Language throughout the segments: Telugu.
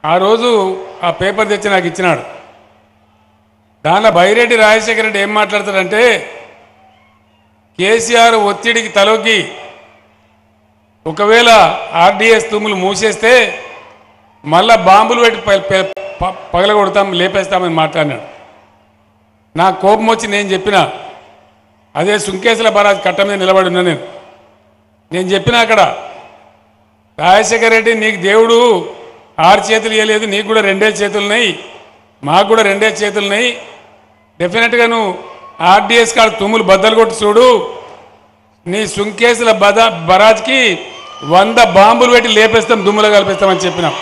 ఆ రోజు ఆ పేపర్ తెచ్చి నాకు ఇచ్చినాడు దానిలో బైరెడ్డి రాజశేఖర రెడ్డి ఏం మాట్లాడతాడంటే కేసీఆర్ ఒత్తిడికి తలొగ్గి ఒకవేళ ఆర్డీఎస్ తూములు మూసేస్తే మళ్ళా బాంబులు పెట్టి ప- ప- ప- పగలగొడతాం లేపేస్తామని మాట్లాడినాడు నా కోపం వచ్చి నేను చెప్పిన అదే సుంకేసుల బరాజ్ కట్ట మీద నిలబడి ఉన్నా నేను నేను చెప్పిన అక్కడ రాజశేఖర రెడ్డి నీకు దేవుడు ఆరు చేతులు ఇవ్వలేదు నీకు కూడా రెండే చేతులు ఉన్నాయి మాకు కూడా రెండే చేతులు ఉన్నాయి డెఫినెట్గా నువ్వు ఆర్డీఎస్ కాడ తుమ్ములు బద్దలు కొట్టి చూడు నీ సుంకేసుల బద బరాజ్కి వంద బాంబులు పెట్టి లేపేస్తాం దుమ్ములు కలిపేస్తామని చెప్పినాం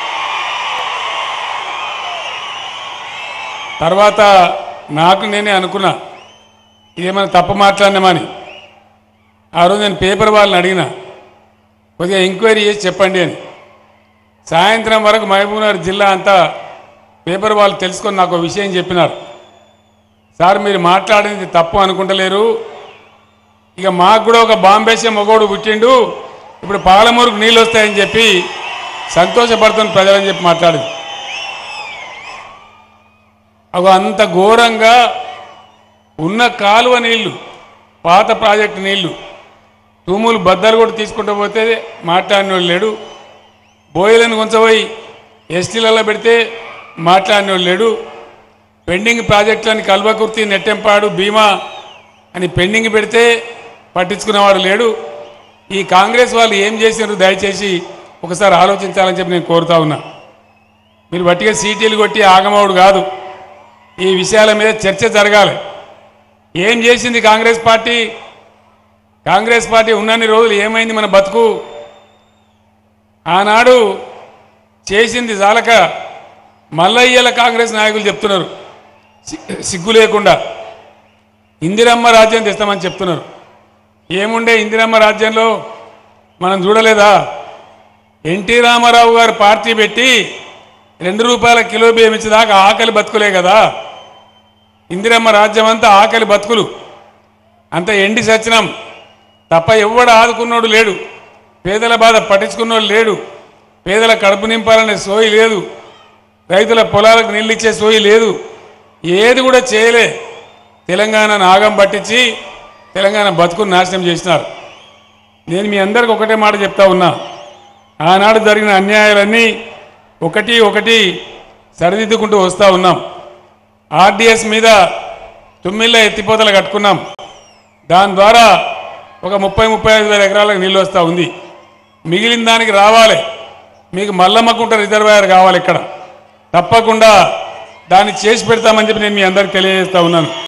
తర్వాత నాకు నేనే అనుకున్నా ఇదేమైనా తప్పు మాట్లాడినామని ఆ రోజు నేను పేపర్ వాళ్ళని అడిగిన కొద్దిగా ఎంక్వైరీ చేసి చెప్పండి అని సాయంత్రం వరకు మహబూబ్నగర్ జిల్లా అంతా పేపర్ వాళ్ళు తెలుసుకొని నాకు ఒక విషయం చెప్పినారు సార్ మీరు మాట్లాడింది తప్పు అనుకుంటలేరు ఇక మాకు కూడా ఒక బాంబేసే మగోడు పుట్టిండు ఇప్పుడు పాలమూరుకు నీళ్ళు వస్తాయని చెప్పి సంతోషపడుతున్న ప్రజలని చెప్పి మాట్లాడింది అగో అంత ఘోరంగా ఉన్న కాలువ నీళ్లు పాత ప్రాజెక్టు నీళ్లు తూములు బద్దలు కూడా తీసుకుంటూ పోతే మాట్లాడినోడు లేడు బోయలను కొంచెపోయి ఎస్టీలలో పెడితే మాట్లాడినోడు లేడు పెండింగ్ ప్రాజెక్టులని కల్వకుర్తి నెట్టెంపాడు భీమా అని పెండింగ్ పెడితే పట్టించుకునేవాడు లేడు ఈ కాంగ్రెస్ వాళ్ళు ఏం చేసినారు దయచేసి ఒకసారి ఆలోచించాలని చెప్పి నేను కోరుతా ఉన్నా మీరు బట్టిగా సీటీలు కొట్టి ఆగమవుడు కాదు ఈ విషయాల మీద చర్చ జరగాలి ఏం చేసింది కాంగ్రెస్ పార్టీ కాంగ్రెస్ పార్టీ ఉన్నన్ని రోజులు ఏమైంది మన బతుకు ఆనాడు చేసింది చాలక మల్లయ్యల కాంగ్రెస్ నాయకులు చెప్తున్నారు సి- సిగ్గు లేకుండా ఇందిరమ్మ రాజ్యం తెస్తామని చెప్తున్నారు ఏముండే ఇందిరమ్మ రాజ్యంలో మనం చూడలేదా ఎన్టీ రామారావు గారు పార్టీ పెట్టి రెండు రూపాయల కిలో బియ్యం ఇచ్చేదాకా ఆకలి బతుకులే కదా ఇందిరమ్మ రాజ్యం అంతా ఆకలి బతుకులు అంత ఎండి సచ్చినాం తప్ప ఎవ్వడు ఆదుకున్నోడు లేడు పేదల బాధ పట్టించుకున్నోడు లేడు పేదల కడుపు నింపాలనే సోయి లేదు రైతుల పొలాలకు నీళ్ళు ఇచ్చే సోయి లేదు ఏది కూడా చేయలే తెలంగాణ నాగం పట్టించి తెలంగాణ బతుకుని నాశనం చేసినారు నేను మీ అందరికి ఒకటే మాట చెప్తా ఉన్నా ఆనాడు జరిగిన అన్యాయాలన్నీ ఒకటి ఒకటి సరిదిద్దుకుంటూ వస్తూ ఉన్నాం ఆర్డీఎస్ మీద తుమ్మిళ్ళ ఎత్తిపోతలు కట్టుకున్నాం దాని ద్వారా ఒక ముప్పై ముప్పై ఐదు వేల ఎకరాలకు నీళ్ళు వస్తూ ఉంది మిగిలిన దానికి రావాలి మీకు మల్లమ్మకుంట రిజర్వాయర్ కావాలి ఇక్కడ తప్పకుండా దాన్ని చేసి పెడతామని చెప్పి నేను మీ అందరికి తెలియజేస్తా ఉన్నాను